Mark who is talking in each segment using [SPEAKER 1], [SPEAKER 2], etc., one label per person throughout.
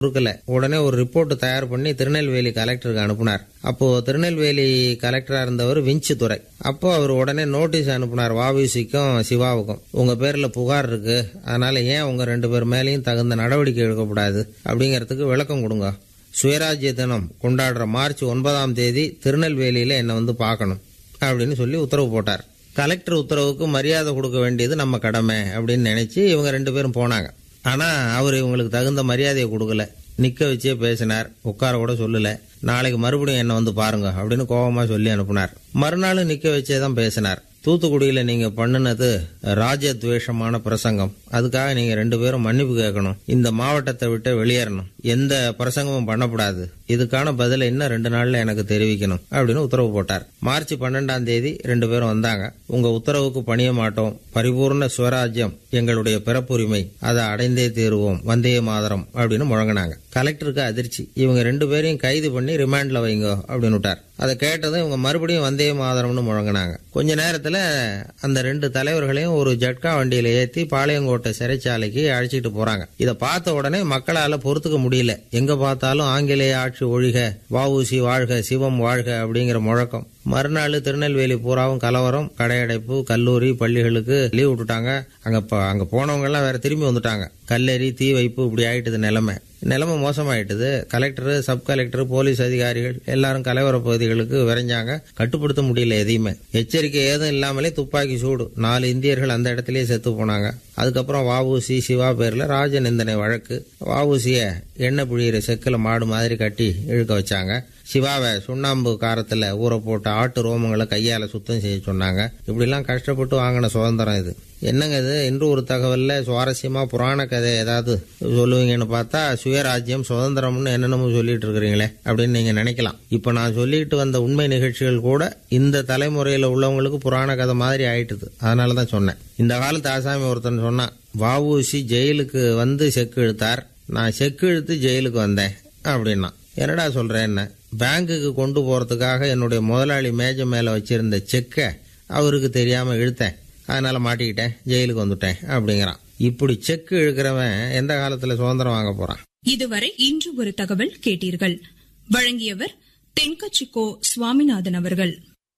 [SPEAKER 1] கொடுக்கல உடனே ஒரு ரிப்போர்ட் தயார் பண்ணி திருநெல்வேலி கலெக்டருக்கு அனுப்புனார் அப்போ திருநெல்வேலி கலெக்டரா இருந்தவர் விஞ்சு துறை அப்போ அவர் உடனே நோட்டீஸ் அனுப்புனார் வாவிசிக்கும் சிவாவுக்கும் உங்க பேர்ல புகார் இருக்கு அதனால ஏன் உங்க ரெண்டு பேர் மேலேயும் தகுந்த நடவடிக்கை எடுக்கக்கூடாது அப்படிங்கறதுக்கு விளக்கம் கொடுங்க சுயராஜ்ய தினம் கொண்டாடுற மார்ச் ஒன்பதாம் தேதி திருநெல்வேலியில என்னை வந்து பார்க்கணும் அப்படின்னு சொல்லி உத்தரவு போட்டார் கலெக்டர் உத்தரவுக்கு மரியாதை கொடுக்க வேண்டியது நம்ம கடமை அப்படின்னு நினைச்சு இவங்க ரெண்டு பேரும் போனாங்க ஆனா அவர் இவங்களுக்கு தகுந்த மரியாதையை கொடுக்கல நிக்க வச்சே பேசினார் உட்கார கூட சொல்லல நாளைக்கு மறுபடியும் என்ன வந்து பாருங்க அப்படின்னு கோபமா சொல்லி அனுப்புனார் மறுநாள் நிக்க வச்சே தான் பேசினார் தூத்துக்குடியில நீங்க பண்ணுனது ராஜத்வேஷமான பிரசங்கம் அதுக்காக நீங்க ரெண்டு பேரும் மன்னிப்பு கேட்கணும் இந்த மாவட்டத்தை விட்டு வெளியேறணும் எந்த பிரசங்கமும் பண்ணக்கூடாது இதுக்கான பதிலை இன்னும் ரெண்டு நாள்ல எனக்கு தெரிவிக்கணும் அப்படின்னு உத்தரவு போட்டார் மார்ச் பன்னெண்டாம் தேதி ரெண்டு பேரும் வந்தாங்க உங்க உத்தரவுக்கு பணிய மாட்டோம் பரிபூர்ண சுவராஜ்யம் எங்களுடைய பிறப்புரிமை அதை அடைந்தே தீருவோம் வந்தே மாதரம் அப்படின்னு முழங்கினாங்க கலெக்டருக்கு அதிர்ச்சி இவங்க ரெண்டு பேரையும் கைது பண்ணி ரிமாண்ட்ல வைங்க அப்படின்னு விட்டார் அதை கேட்டதும் இவங்க மறுபடியும் வந்தே மாதரம்னு முழங்கினாங்க கொஞ்ச நேரத்துல அந்த ரெண்டு தலைவர்களையும் ஒரு ஜட்கா வண்டியில ஏத்தி பாளையங்கோட்டை சிறைச்சாலைக்கு அழைச்சிட்டு போறாங்க இதை பார்த்த உடனே மக்களால பொறுத்துக்க முடியல எங்க பார்த்தாலும் ஆங்கிலேய ஆட்சி ஒழிக வஉசி வாழ்க சிவம் வாழ்க அப்படிங்கிற முழக்கம் மறுநாள் திருநெல்வேலி பூராவும் கலவரம் கடையடைப்பு கல்லூரி பள்ளிகளுக்கு லீவ் விட்டுட்டாங்க அங்க ப- அங்க போனவங்க எல்லாம் வேற திரும்பி வந்துட்டாங்க கல்லெறி தீ வைப்பு இப்படி ஆயிட்டுது நிலைமை நிலைமை மோசமாயிட்டுது கலெக்டர் சப் கலெக்டர் போலீஸ் அதிகாரிகள் எல்லாரும் கலவர பகுதிகளுக்கு விரைஞ்சாங்க கட்டுப்படுத்த முடியல எதையுமே எச்சரிக்கை ஏதும் இல்லாமலே துப்பாக்கி சூடு நாலு இந்தியர்கள் அந்த இடத்துலயே செத்து போனாங்க அதுக்கப்புறம் வஉசி சிவா பேர்ல ராஜ நிந்தனை வழக்கு வஉசிய எண்ணெய் புழியிற செக்குல மாடு மாதிரி கட்டி இழுக்க வச்சாங்க சிவாவை சுண்ணாம்பு காரத்துல ஊற போட்ட ஆட்டு ரோமங்களை கையால சுத்தம் செய்ய சொன்னாங்க இப்படிலாம் கஷ்டப்பட்டு வாங்கின சுதந்திரம் இது என்னங்க இது இன்று ஒரு தகவல்ல சுவாரஸ்யமா புராண கதை ஏதாவது சொல்லுவீங்கன்னு பார்த்தா சுயராஜ்யம் சுதந்திரம்னு என்னென்னமோ சொல்லிட்டு இருக்கிறீங்களே அப்படின்னு நீங்க நினைக்கலாம் இப்ப நான் சொல்லிட்டு வந்த உண்மை நிகழ்ச்சிகள் கூட இந்த தலைமுறையில உள்ளவங்களுக்கு புராண கதை மாதிரி ஆயிட்டுது அதனாலதான் சொன்னேன் இந்த காலத்து ஆசாமி ஒருத்தன் சொன்னான் வஉசி ஜெயிலுக்கு வந்து செக்கு இழுத்தார் நான் செக்கு இழுத்து ஜெயிலுக்கு வந்தேன் அப்படின்னா என்னடா சொல்றேன் என்ன பேங்குக்கு கொண்டு போறதுக்காக என்னுடைய முதலாளி மேஜை மேல வச்சிருந்த செக்கை அவருக்கு தெரியாம இழுத்தேன் அதனால மாட்டிக்கிட்டேன் ஜெயிலுக்கு வந்துட்டேன் அப்படிங்கிறான் இப்படி செக்கு இழுக்கிறவன் எந்த காலத்துல சுதந்திரம் வாங்க போறான்
[SPEAKER 2] இதுவரை இன்று ஒரு தகவல் கேட்டீர்கள் வழங்கியவர் தென்கச்சிக்கோ சுவாமிநாதன் அவர்கள்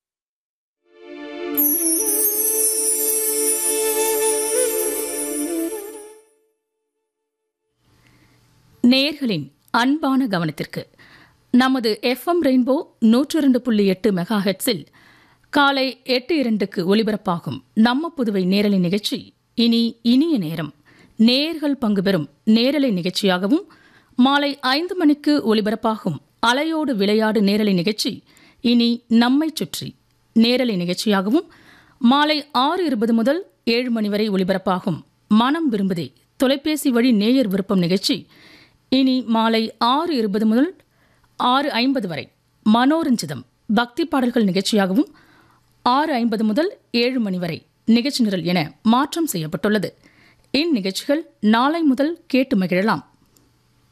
[SPEAKER 3] நேயர்களின் அன்பான கவனத்திற்கு நமது எஃப்எம் ரெயின்போ நூற்று இரண்டு புள்ளி எட்டு மெகா ஹெட்ஸில் காலை எட்டு இரண்டுக்கு ஒலிபரப்பாகும் நம்ம புதுவை நேரலை நிகழ்ச்சி இனி இனிய நேரம் நேயர்கள் பங்கு பெறும் நேரலை நிகழ்ச்சியாகவும் மாலை ஐந்து மணிக்கு ஒலிபரப்பாகும் அலையோடு விளையாடு நேரலை நிகழ்ச்சி இனி நம்மை சுற்றி நேரலை நிகழ்ச்சியாகவும் மாலை ஆறு இருபது முதல் ஏழு மணி வரை ஒலிபரப்பாகும் மனம் விரும்புதே தொலைபேசி வழி நேயர் விருப்பம் நிகழ்ச்சி இனி மாலை ஆறு இருபது முதல் ஆறு ஐம்பது வரை மனோரஞ்சிதம் பக்தி பாடல்கள் நிகழ்ச்சியாகவும் ஆறு ஐம்பது முதல் ஏழு மணி வரை நிகழ்ச்சி நிரல் என மாற்றம் செய்யப்பட்டுள்ளது இந்நிகழ்ச்சிகள் நாளை முதல் கேட்டு மகிழலாம்